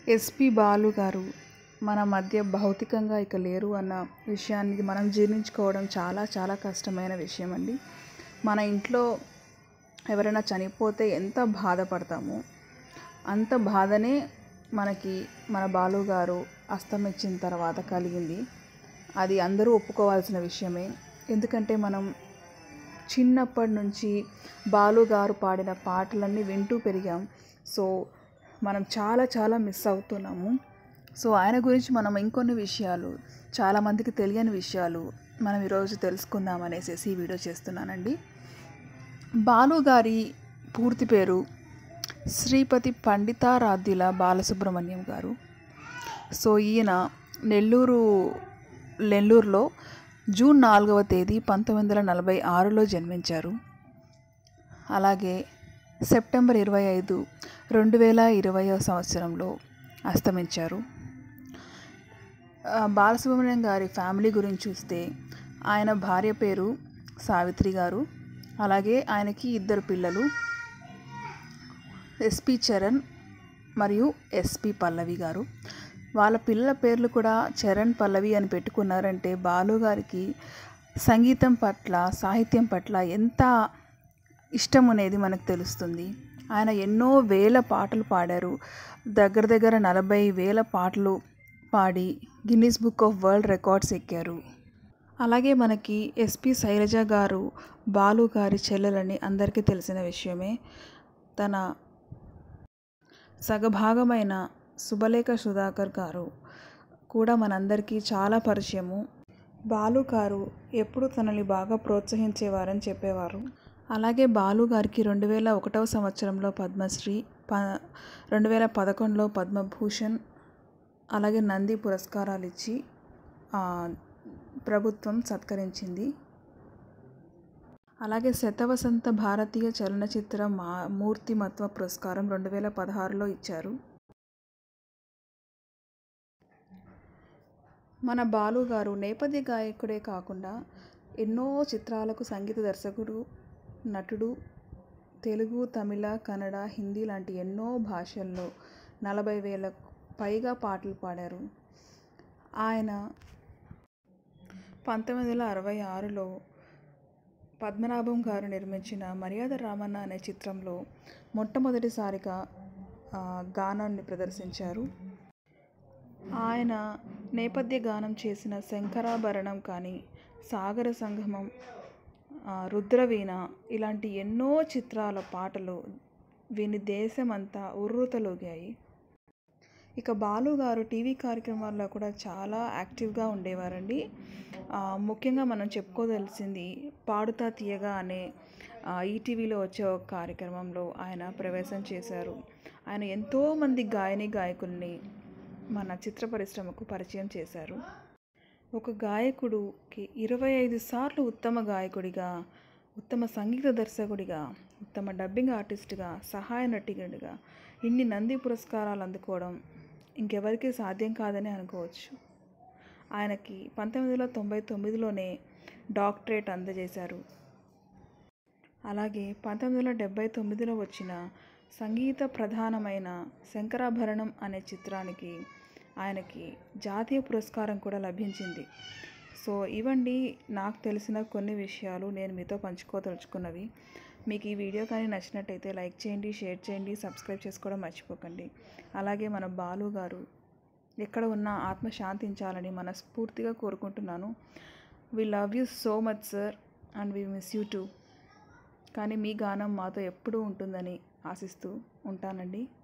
SP Balu గారు మన మధ్య భౌతికంగా ఇక లేరు అన్న విషయాన్ని మనం జీర్ణించుకోవడం చాలా చాలా కష్టమైన విషయం అండి మన ఇంట్లో ఎవరైనా చనిపోతే ఎంత బాధపడతామో అంత బాధనే మనకి మన బాలు గారు అస్తమించిన తర్వాత కలిగింది అది అందరూ ఒప్పుకోవాల్సిన విషయమే ఎందుకంటే మనం చిన్నప్పటి నుంచి బాలు గారు పాడిన పాటలన్నీ వింటూ పెరిగాం సో మనం చాలా చాలా మిస్ అవుతున్నాము సో ఆయన గురించి మనం ఇంకొన్ని విషయాలు చాలామందికి తెలియని విషయాలు మనం ఈరోజు తెలుసుకుందాం అనేసి ఈ వీడియో చేస్తున్నానండి బాలు గారి పూర్తి పేరు శ్రీపతి పండితారాధ్యుల బాలసుబ్రహ్మణ్యం గారు సో ఈయన నెల్లూరు నెల్లూరులో జూన్ నాలుగవ తేదీ పంతొమ్మిది వందల నలభై ఆరులో జన్మించారు అలాగే సెప్టెంబర్ ఇరవై ఐదు రెండు వేల ఇరవయో సంవత్సరంలో అస్తమించారు ఆ, బాలసుబ్రహ్మణ్యం గారి ఫ్యామిలీ గురించి చూస్తే ఆయన భార్య పేరు సావిత్రి గారు అలాగే ఆయనకి ఇద్దరు పిల్లలు ఎస్పి చరణ్ మరియు ఎస్పి పల్లవి గారు వాళ్ళ పిల్లల పేర్లు కూడా చరణ్ పల్లవి అని పెట్టుకున్నారంటే బాలు గారికి సంగీతం పట్ల సాహిత్యం పట్ల ఎంత ఇష్టం అనేది మనకు తెలుస్తుంది ఆయన ఎన్నో వేల పాటలు పాడారు దగ్గర దగ్గర నలభై వేల పాటలు పాడి Guinness book of world records ఎక్కారు అలాగే మనకి ఎస్పి శైలజ గారు బాలు గారి చెల్లెలని అందరికీ తెలిసిన విషయమే తన సగభాగమైన శుభలేఖ సుధాకర్ గారు కూడా మనందరికీ చాలా పరిచయము బాలు గారు ఎప్పుడు తనని బాగా ప్రోత్సహించేవారని చెప్పేవారు అలాగే బాలు గారికి రెండు వేల ఒకటవ సంవత్సరంలో పద్మశ్రీ ప రెండు వేల పదకొండులో పద్మభూషణ్ అలాగే నంది పురస్కారాలు ఇచ్చి ఆ, ప్రభుత్వం సత్కరించింది అలాగే శతవసంత భారతీయ చలనచిత్ర మా మూర్తిమత్వ పురస్కారం రెండు వేల పదహారులో ఇచ్చారు మన బాలు గారు నేపథ్య గాయకుడే కాకుండా ఎన్నో చిత్రాలకు సంగీత దర్శకుడు నటుడు తెలుగు తమిళ కన్నడ హిందీ లాంటి ఎన్నో భాషల్లో నలభై వేల పైగా పాటలు పాడారు ఆయన పంతొమ్మిది వందల అరవై ఆరులో పద్మనాభం గారు నిర్మించిన మర్యాద రామన్న అనే చిత్రంలో మొట్టమొదటిసారిగా ఆ, గానాన్ని ప్రదర్శించారు ఆయన నేపథ్య గానం చేసిన శంకరాభరణం కానీ సాగర సంగమం ఆ, రుద్రవీణ ఇలాంటి ఎన్నో చిత్రాల పాటలు విని దేశమంతా ఉర్రూతలూగాయి ఇక బాలు గారు టీవీ కార్యక్రమాల్లో కూడా చాలా యాక్టివ్గా ఉండేవారండి ఆ, ముఖ్యంగా మనం చెప్పుకోదలిసింది పాడుతా తీయగా అనే ఆ, ఈటీవీలో వచ్చే ఒక కార్యక్రమంలో ఆయన ప్రవేశం చేశారు ఆయన ఎంతోమంది గాయని గాయకుల్ని మన చిత్ర పరిశ్రమకు పరిచయం చేశారు ఒక గాయకుడుకి ఇరవై ఐదు సార్లు ఉత్తమ గాయకుడిగా ఉత్తమ సంగీత దర్శకుడిగా ఉత్తమ డబ్బింగ్ ఆర్టిస్ట్గా సహాయ నటిగా ఇన్ని నంది పురస్కారాలు అందుకోవడం ఇంకెవరికీ సాధ్యం కాదని అనుకోవచ్చు ఆయనకి పంతొమ్మిది వందల తొంభై తొమ్మిదిలోనే డాక్టరేట్ అందజేశారు అలాగే పంతొమ్మిది వందల డెబ్భై తొమ్మిదిలో వచ్చిన సంగీత ప్రధానమైన శంకరాభరణం అనే చిత్రానికి ఆయనకి జాతీయ పురస్కారం కూడా లభించింది సో ఇవండి నాకు తెలిసిన కొన్ని విషయాలు నేను మీతో పంచుకోదలుచుకున్నవి మీకు ఈ వీడియో కానీ నచ్చినట్టయితే లైక్ చేయండి షేర్ చేయండి సబ్స్క్రైబ్ చేసుకోవడం మర్చిపోకండి అలాగే మన బాలు గారు ఎక్కడ ఉన్నా ఆత్మ శాంతించాలని మనస్ఫూర్తిగా కోరుకుంటున్నాను we love you so much sir and we miss you too కానీ మీ గానం మాతో ఎప్పుడూ ఉంటుందని ఆశిస్తూ ఉంటానండి